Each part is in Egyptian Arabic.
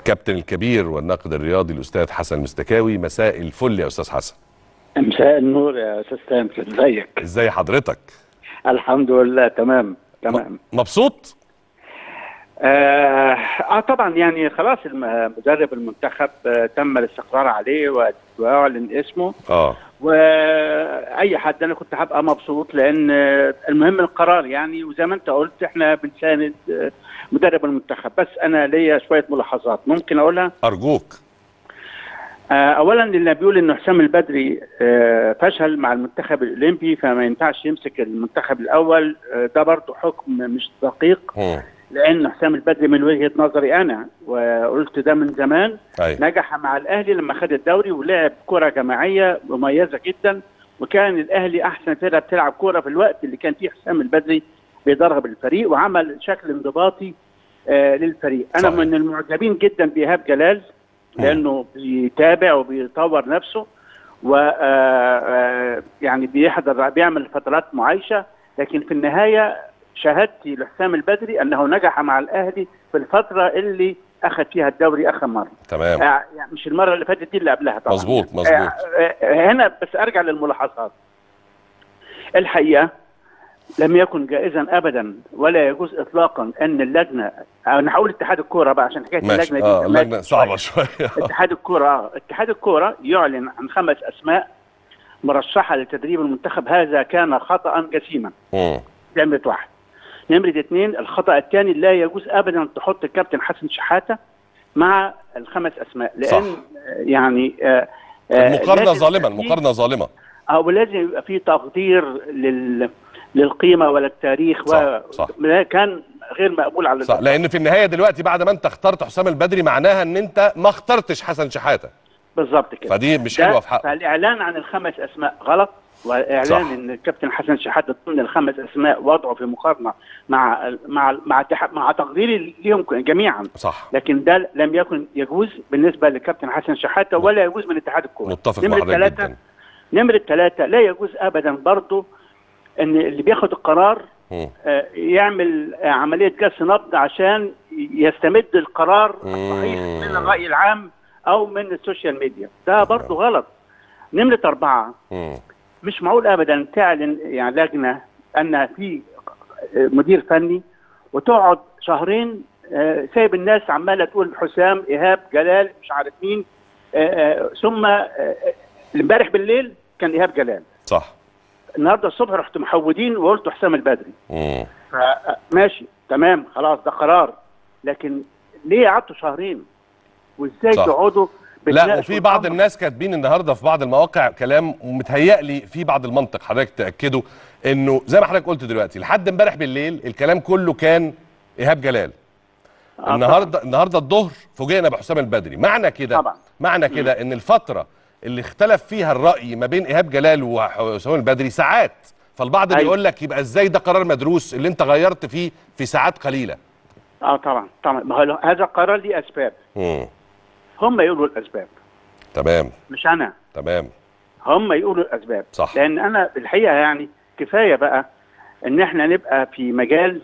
الكابتن الكبير والناقد الرياضي الاستاذ حسن المستكاوي مساء الفل يا استاذ حسن مساء النور يا استاذ سامي ازيك ازاي حضرتك الحمد لله تمام تمام مبسوط آه, اه طبعا يعني خلاص الم- مدرب المنتخب آه تم الاستقرار عليه و- واعلن اسمه اه واي حد انا كنت هبقى مبسوط لان آه، المهم القرار يعني وزي ما انت قلت احنا بنساند آه، مدرب المنتخب بس انا ليا شويه ملاحظات ممكن اقولها ارجوك آه، اولا اللي بيقول ان حسام البدري آه، فشل مع المنتخب الاولمبي فما ينفعش يمسك المنتخب الاول آه، ده برضه حكم مش دقيق مم. لان حسام البدري من وجهه نظري انا وقلت ده من زمان ايوه نجح مع الاهلي لما خد الدوري ولعب كره جماعيه مميزه جدا وكان الاهلي احسن فرقه بتلعب كوره في الوقت اللي كان فيه حسام البدري بيدرب الفريق وعمل شكل انضباطي آه للفريق انا صحيح. من المعجبين جدا بايهاب جلال لانه بيتابع وبيطور نفسه و آه، آه، يعني بيحضر بيعمل فترات معايشه لكن في النهايه شهادتي لحسام البدري انه نجح مع الاهلي في الفتره اللي اخذ فيها الدوري اخر مره تمام آه، يعني مش المره اللي فاتت دي اللي قبلها طبعا مظبوط، يعني. مظبوط. آه، آه، هنا بس ارجع للملاحظات الحقيقه لم يكن جائزا ابدا ولا يجوز اطلاقا ان اللجنه انا هقول اتحاد الكوره بقى عشان حكايه ماشي اللجنه دي اه ماشي اللجنه صعبه شويه اتحاد الكوره اه اتحاد الكوره يعلن عن خمس اسماء مرشحه لتدريب المنتخب هذا كان خطا جسيما مم. دي نمره واحد نمره اثنين الخطا الثاني لا يجوز ابدا تحط الكابتن حسن شحاته مع الخمس اسماء لان صح. آه، يعني آه، آه، المقارنه لازم ظالمه يبقى فيه- المقارنه ظالمه اه ولازم يبقى في تقدير لل للقيمه وللتاريخ صح، و... صح. ده كان غير مقبول على صح لان في النهايه دلوقتي بعد ما انت اخترت حسام البدري معناها ان انت ما اخترتش حسن شحاته بالظبط كده فدي مش ده- حلوه في حقه فالاعلان عن الخمس اسماء غلط واعلان صح. ان الكابتن حسن شحاته ضمن الخمس اسماء وضعه في مقارنه مع مع مع اتحاد- مع تقديري ليهم جميعا صح لكن ده لم يكن يجوز بالنسبه للكابتن حسن شحاته ولا يجوز من اتحاد الكوره متفق مع نمرة حضرتك ثلاثة جدا نمرة ثلاثة لا يجوز أبدا برضه أن اللي بياخد القرار مم. آه، يعمل آه، عملية جس نبض عشان يستمد القرار الصحيح مم. من الرأي العام أو من السوشيال ميديا ده برضه غلط نمرة أربعة مم. مش معقول أبدا تعلن يعني لجنة أن في آه، مدير فني وتقعد شهرين آه، سايب الناس عمالة تقول حسام إيهاب جلال مش عارف مين آه، آه، ثم آه، آه، امبارح بالليل كان إيهاب جلال صح النهارده الصبح رحت محودين وقلت حسام البدري مم. ماشي تمام خلاص ده قرار لكن ليه قعدتوا شهرين وازاي صح. تقعدوا لا بتناقشوا وفي بعض الأمر؟ الناس كاتبين النهارده في بعض المواقع كلام ومتهيألي في بعض المنطق حضرتك تاكده انه زي ما حضرتك قلت دلوقتي لحد امبارح بالليل الكلام كله كان ايهاب جلال آه، النهارده النهارده الظهر فوجئنا بحسام البدري معنى كده طبعا. معنى كده ان الفتره اللي اختلف فيها الراي ما بين ايهاب جلال وحسام البدري ساعات فالبعض أيوة. بيقول لك يبقى ازاي ده قرار مدروس اللي انت غيرت فيه في ساعات قليله اه طبعا طبعا ما هو هذا القرار ليه اسباب امم هم يقولوا الاسباب تمام مش انا تمام هم يقولوا الاسباب صح. لان انا الحقيقه يعني كفايه بقى ان احنا نبقى في مجال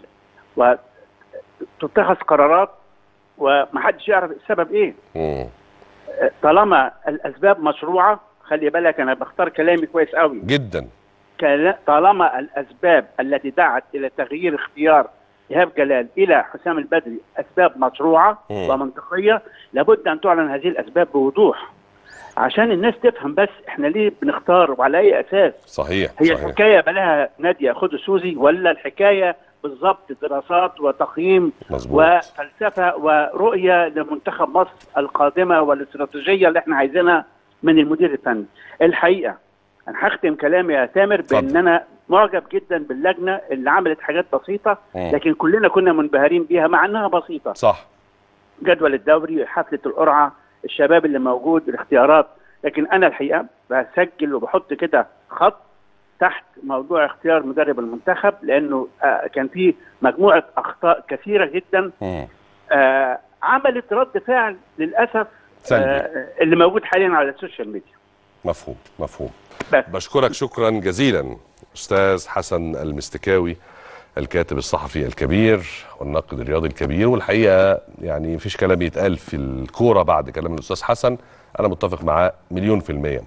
وتتخذ قرارات ومحدش يعرف السبب ايه امم طالما الاسباب مشروعه خلي بالك انا بختار كلامي كويس قوي جدا كلا- طالما الاسباب التي دعت الى تغيير اختيار ايهاب جلال الى حسام البدري اسباب مشروعه مم. ومنطقيه لابد ان تعلن هذه الاسباب بوضوح عشان الناس تفهم بس احنا ليه بنختار وعلى اي اساس صحيح هي صحيح الحكايه بلاها ناديه خد سوزي ولا الحكايه بالضبط دراسات وتقييم مظبوط وفلسفه ورؤيه لمنتخب مصر القادمه والاستراتيجيه اللي احنا عايزينها من المدير الفني. الحقيقه انا هختم كلامي يا تامر اتفضل. بان انا معجب جدا باللجنه اللي عملت حاجات بسيطه مم. لكن كلنا كنا منبهرين بيها مع انها بسيطه صح جدول الدوري حفله القرعه الشباب اللي موجود الاختيارات لكن انا الحقيقه بسجل وبحط كده خط تحت موضوع اختيار مدرب المنتخب لانه آه كان فيه مجموعه اخطاء كثيره جدا مم. آه عملت رد فعل للاسف سلبي آه اللي موجود حاليا على السوشيال ميديا مفهوم مفهوم بس بشكرك شكرا جزيلا استاذ حسن المستكاوي الكاتب الصحفي الكبير والناقد الرياضي الكبير والحقيقه يعني مفيش كلام يتقال في الكوره بعد كلام الاستاذ حسن انا متفق معاه مليون في الميه